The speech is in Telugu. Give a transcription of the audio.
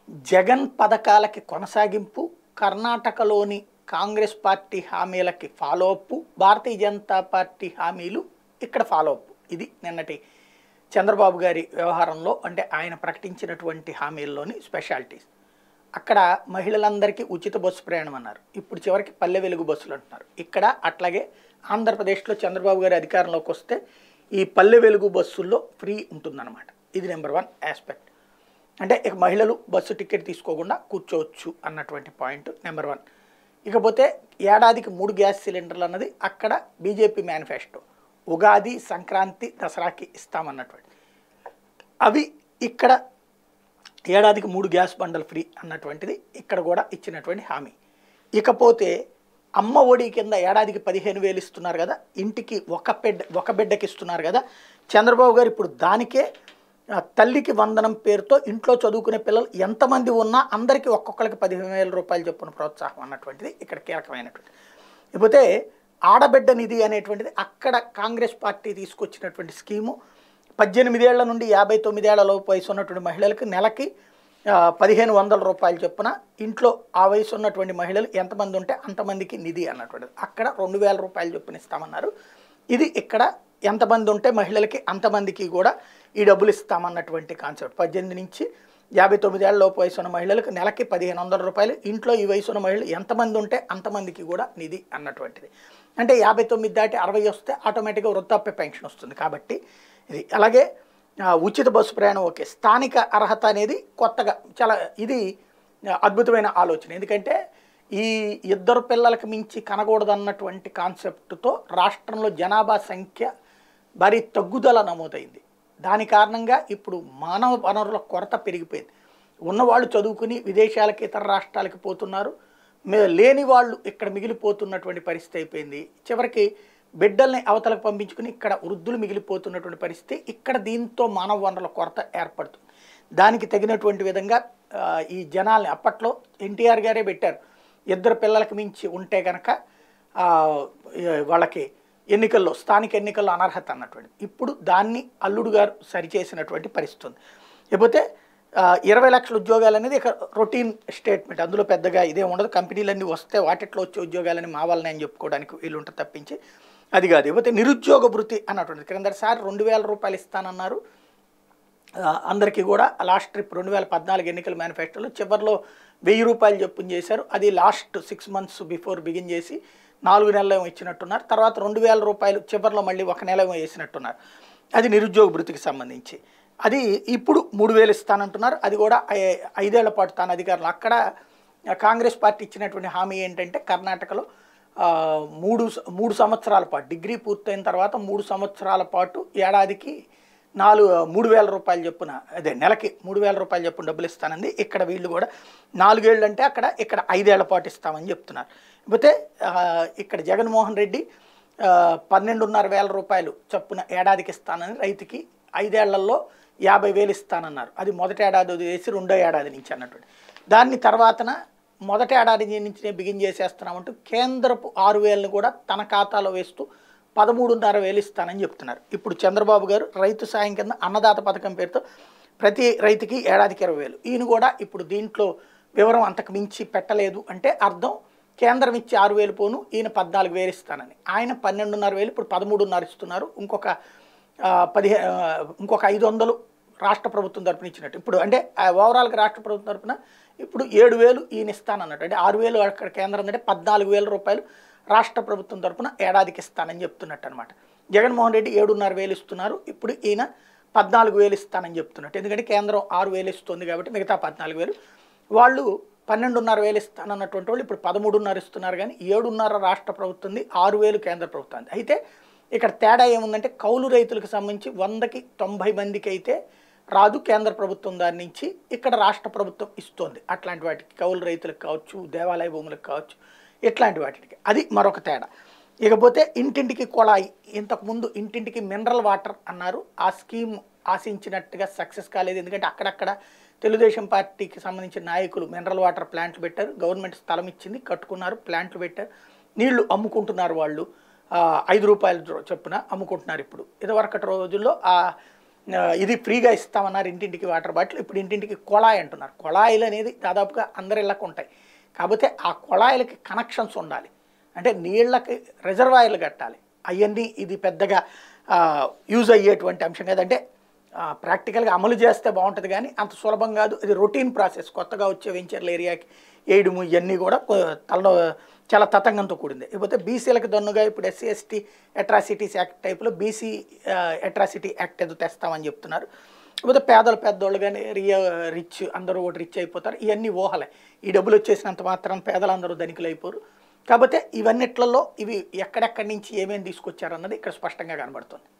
జగన్ పథకాలకి కొనసాగింపు కర్ణాటకలోని కాంగ్రెస్ పార్టీ హామీలకి follow up Bharatiya Janata party హామీలు ఇక్కడ ఫాలో అప్ ఇది నిన్నటి చంద్రబాబు గారి వ్యవహారంలో అంటే ఆయన ప్రకటించినటువంటి హామీల్లోని స్పెషాలిటీస్ అక్కడ మహిళలందరికీ ఉచిత బస్సు ప్రయాణం అన్నారు ఇప్పుడు చివరికి పల్లె వెలుగు బస్సులు అంటున్నారు ఇక్కడ అట్లాగే ఆంధ్రప్రదేశ్లో చంద్రబాబు గారి అధికారంలోకి వస్తే ఈ పల్లె వెలుగు బస్సుల్లో ఫ్రీ ఉంటుందన్నమాట ఇది నెంబర్ వన్ ఆస్పెక్ట్ అంటే ఇక మహిళలు బస్సు టికెట్ తీసుకోకుండా కూర్చోవచ్చు అన్నటువంటి పాయింట్ నెంబర్ వన్ ఇకపోతే ఏడాదికి మూడు గ్యాస్ సిలిండర్లు అన్నది అక్కడ బీజేపీ మేనిఫెస్టో ఉగాది సంక్రాంతి దసరాకి ఇస్తామన్నటువంటి అవి ఇక్కడ ఏడాదికి మూడు గ్యాస్ బండల్ ఫ్రీ అన్నటువంటిది ఇక్కడ కూడా ఇచ్చినటువంటి హామీ ఇకపోతే అమ్మ ఒడి కింద ఏడాదికి పదిహేను వేలు ఇస్తున్నారు కదా ఇంటికి ఒక బిడ్డ ఒక బిడ్డకి ఇస్తున్నారు కదా చంద్రబాబు గారు ఇప్పుడు దానికే ఆ, తల్లికి వందనం పేరుతో ఇంట్లో చదువుకునే పిల్లలు ఎంతమంది ఉన్నా అందరికీ ఒక్కొక్కరికి పదిహేను వేల రూపాయలు చొప్పున ప్రోత్సాహం అన్నటువంటిది ఇక్కడ కీలకమైనటువంటి ఇకపోతే ఆడబిడ్డ నిధి అనేటువంటిది అక్కడ కాంగ్రెస్ పార్టీ తీసుకొచ్చినటువంటి స్కీము పద్దెనిమిదేళ్ల నుండి యాభై తొమ్మిదేళ్ల లోపు వయసు ఉన్నటువంటి మహిళలకు నెలకి ఆ, పదిహేను వందల రూపాయలు చొప్పున ఇంట్లో ఆ వయసు ఉన్నటువంటి మహిళలు ఎంతమంది ఉంటే అంతమందికి నిధి అన్నటువంటిది అక్కడ రెండు వేల రూపాయలు చొప్పున ఇస్తామన్నారు ఇది ఇక్కడ ఎంతమంది ఉంటే మహిళలకి అంతమందికి కూడా ఈ డబ్బులు ఇస్తామన్నటువంటి కాన్సెప్ట్ పద్దెనిమిది నుంచి యాభై తొమ్మిదేళ్ల లోపు వయసు ఉన్న మహిళలకు నెలకి పదిహేను వందల రూపాయలు ఇంట్లో ఈ వయసు ఉన్న మహిళలు ఎంతమంది ఉంటే అంతమందికి కూడా నిధి అన్నటువంటిది అంటే యాభై తొమ్మిది దాటి అరవై వస్తే ఆటోమేటిక్గా వృద్ధాప్య పెన్షన్ వస్తుంది కాబట్టి ఇది అలాగే ఆ, ఉచిత బస్సు ప్రయాణం ఓకే స్థానిక అర్హత అనేది కొత్తగా చాలా ఇది ఆ, అద్భుతమైన ఆలోచన ఎందుకంటే ఈ ఇద్దరు పిల్లలకు మించి కనకూడదన్నటువంటి కాన్సెప్ట్తో రాష్ట్రంలో జనాభా సంఖ్య భారీ తగ్గుదల నమోదైంది దాని కారణంగా ఇప్పుడు మానవ వనరుల కొరత పెరిగిపోయింది ఉన్నవాళ్ళు చదువుకుని విదేశాలకి ఇతర రాష్ట్రాలకి పోతున్నారు మే- లేని వాళ్ళు ఇక్కడ మిగిలిపోతున్నటువంటి పరిస్థితి అయిపోయింది చివరికి బిడ్డల్ని అవతలకు పంపించుకుని ఇక్కడ వృద్ధులు మిగిలిపోతున్నటువంటి పరిస్థితి ఇక్కడ దీంతో మానవ వనరుల కొరత ఏర్పడుతుంది దానికి తగినటువంటి విధంగా ఆ, ఈ జనాల్ని అప్పట్లో ఎన్టీఆర్ గారే పెట్టారు ఇద్దరు పిల్లలకు మించి ఉంటే కనుక ఆ, ఏ- వాళ్ళకి ఎన్నికల్లో స్థానిక ఎన్నికల్లో అనర్హత అన్నటువంటి ఇప్పుడు దాన్ని అల్లుడు గారు సరిచేసినటువంటి పరిస్థితి ఉంది లేకపోతే ఆ, ఇరవై లక్షల ఉద్యోగాలు అనేది ఇక రొటీన్ స్టేట్మెంట్ అందులో పెద్దగా ఇదే ఉండదు కంపెనీలన్నీ వస్తే వాటిట్లో వచ్చే ఉద్యోగాలని మా వాళ్ళని అని చెప్పుకోవడానికి వీళ్ళు ఉంటుంది తప్పించి అది కాదు లేకపోతే నిరుద్యోగ భృతి అన్నటువంటిది క్రిందటిసారి రెండు వేల రూపాయలు ఇస్తానన్నారు ఆ, అందరికీ కూడా లాస్ట్ ట్రిప్ రెండు వేల పద్నాలుగు ఎన్నికల మేనిఫెస్టోలో చివరిలో వెయ్యి రూపాయలు చొప్పున చేశారు అది last six months before begin చేసి నాలుగు నెలలు ఏమో ఇచ్చినట్టున్నారు తర్వాత రెండు వేల రూపాయలు చివరిలో మళ్ళీ ఒక నెల ఏమో వేసినట్టున్నారు అది నిరుద్యోగ భృతికి సంబంధించి అది ఇప్పుడు మూడు వేలు ఇస్తానంటున్నారు అది కూడా ఐ- ఐదేళ్ల పాటు తాను అధికారులు అక్కడ కాంగ్రెస్ పార్టీ ఇచ్చినటువంటి హామీ ఏంటంటే కర్ణాటకలో ఆ, మూడు స- మూడు సంవత్సరాల పాటు డిగ్రీ పూర్తయిన తర్వాత మూడు సంవత్సరాల పాటు ఏడాదికి నాలుగు మూడు వేల రూపాయలు చొప్పున అదే నెలకి మూడు వేల రూపాయలు చొప్పున డబ్బులు ఇస్తానంది ఇక్కడ వీళ్ళు కూడా నాలుగేళ్ళు అంటే అక్కడ ఇక్కడ ఐదేళ్ల పాటు ఇస్తామని చెప్తున్నారు కాకపోతే ఆ, ఇక్కడ జగన్మోహన్ రెడ్డి ఆ, పన్నెండున్నర వేల రూపాయలు చొప్పున ఏడాదికి ఇస్తానని రైతుకి ఐదేళ్లలో యాభై వేలు ఇస్తానన్నారు అది మొదటి ఏడాది వదిలేసి రెండో ఏడాది నుంచి అన్నటువంటి దాన్ని తర్వాతన మొదటి ఏడాది నుంచి బిగిన్ చేసేస్తున్నామంటూ కేంద్రపు ఆరు వేలను కూడా తన ఖాతాలో వేస్తూ పదమూడున్నర వేలు ఇస్తానని చెప్తున్నారు ఇప్పుడు చంద్రబాబు గారు రైతు సాయం కింద అన్నదాత పథకం పేరుతో ప్రతి రైతుకి ఏడాదికి ఇరవై వేలు ఈయన కూడా ఇప్పుడు దీంట్లో వివరం అంతకు మించి పెట్టలేదు అంటే అర్థం కేంద్రం ఇచ్చి ఆరు వేలు పోను ఈయన పద్నాలుగు వేలు ఇస్తానని ఆయన పన్నెండున్నర వేలు ఇప్పుడు పదమూడున్నర ఇస్తున్నారు ఇంకొక ఆ, పదిహే ఆ, ఇంకొక ఐదు వందలు రాష్ట్ర ప్రభుత్వం తరపున ఇచ్చినట్టు ఇప్పుడు అంటే ఆ ఓవరాల్గా రాష్ట్ర ప్రభుత్వం తరపున ఇప్పుడు ఏడు వేలు ఈయన ఇస్తానన్నట్టు అంటే ఆరు వేలు అక్కడ కేంద్రం అంటే పద్నాలుగు వేల రూపాయలు రాష్ట్ర ప్రభుత్వం తరపున ఏడాదికి ఇస్తానని చెప్తున్నట్టు అనమాట జగన్మోహన్ రెడ్డి ఏడున్నర వేలు ఇస్తున్నారు ఇప్పుడు ఈయన పద్నాలుగు వేలు ఇస్తానని చెప్తున్నట్టు ఎందుకంటే కేంద్రం ఆరు వేలు ఇస్తుంది కాబట్టి మిగతా పద్నాలుగు వేలు వాళ్ళు పన్నెండున్నర వేలు ఇస్తానన్నటువంటి వాళ్ళు ఇప్పుడు పదమూడున్నర ఇస్తున్నారు కానీ ఏడున్నర రాష్ట్ర ప్రభుత్వంది ఆరు వేలు కేంద్ర ప్రభుత్వం అయితే ఇక్కడ తేడా ఏముందంటే కౌలు రైతులకు సంబంధించి వందకి తొంభై మందికి అయితే రాదు కేంద్ర ప్రభుత్వం దాని నుంచి ఇక్కడ రాష్ట్ర ప్రభుత్వం ఇస్తోంది అట్లాంటి వాటికి కౌలు రైతులకు కావచ్చు దేవాలయ భూములకు కావచ్చు ఇట్లాంటి వాటికి అది మరొక తేడా ఇకపోతే ఇంటింటికి కుళాయి ఇంతకుముందు ఇంటింటికి మినరల్ వాటర్ అన్నారు ఆ స్కీమ్ ఆశించినట్టుగా సక్సెస్ కాలేదు ఎందుకంటే అక్కడక్కడ తెలుగుదేశం పార్టీకి సంబంధించిన నాయకులు మినరల్ వాటర్ ప్లాంట్లు పెట్టారు గవర్నమెంట్ స్థలం ఇచ్చింది కట్టుకున్నారు ప్లాంట్లు పెట్టారు నీళ్లు అమ్ముకుంటున్నారు వాళ్ళు ఆ, ఐదు రూపాయల చొప్పున అమ్ముకుంటున్నారు ఇప్పుడు ఇదివరకటి రోజుల్లో ఆ ఆ, ఇది ఫ్రీగా ఇస్తామన్నారు ఇంటింటికి వాటర్ బాటిల్ ఇప్పుడు ఇంటింటికి కొళాయి అంటున్నారు కొళాయిలు అనేది దాదాపుగా అందరి ఇళ్ళకు ఉంటాయి కాకపోతే ఆ కొళాయిలకి కనెక్షన్స్ ఉండాలి అంటే నీళ్ళకి రిజర్వాయర్లు కట్టాలి అవన్నీ ఇది పెద్దగా యూజ్ అయ్యేటువంటి అంశం కదంటే ప్రాక్టికల్గా అమలు చేస్తే బాగుంటుంది కానీ అంత సులభం కాదు ఇది రొటీన్ ప్రాసెస్ కొత్తగా వచ్చే వెంచర్ల ఏరియాకి వేయడము ఇవన్నీ కూడా కొ- తలలో చాలా తతంగంతో కూడింది ఇకపోతే బీసీలకు దన్నుగా ఇప్పుడు ఎస్సీ ఎస్టీ అట్రాసిటీస్ యాక్ట్ టైప్లో బీసీ అట్రాసిటీ యాక్ట్ ఏదో తెస్తామని చెప్తున్నారు ఇకపోతే పేదలు పెద్దోళ్ళు కానీ రియ రిచ్ అందరూ ఒకటి రిచ్ అయిపోతారు ఇవన్నీ ఊహలే ఈ డబ్బులు వచ్చేసినంత మాత్రం పేదలందరూ ధనికులు అయిపోరు కాకపోతే ఇవన్నిట్లలో ఇవి ఎక్కడెక్కడి నుంచి ఏమేమి తీసుకొచ్చారన్నది ఇక్కడ స్పష్టంగా కనబడుతుంది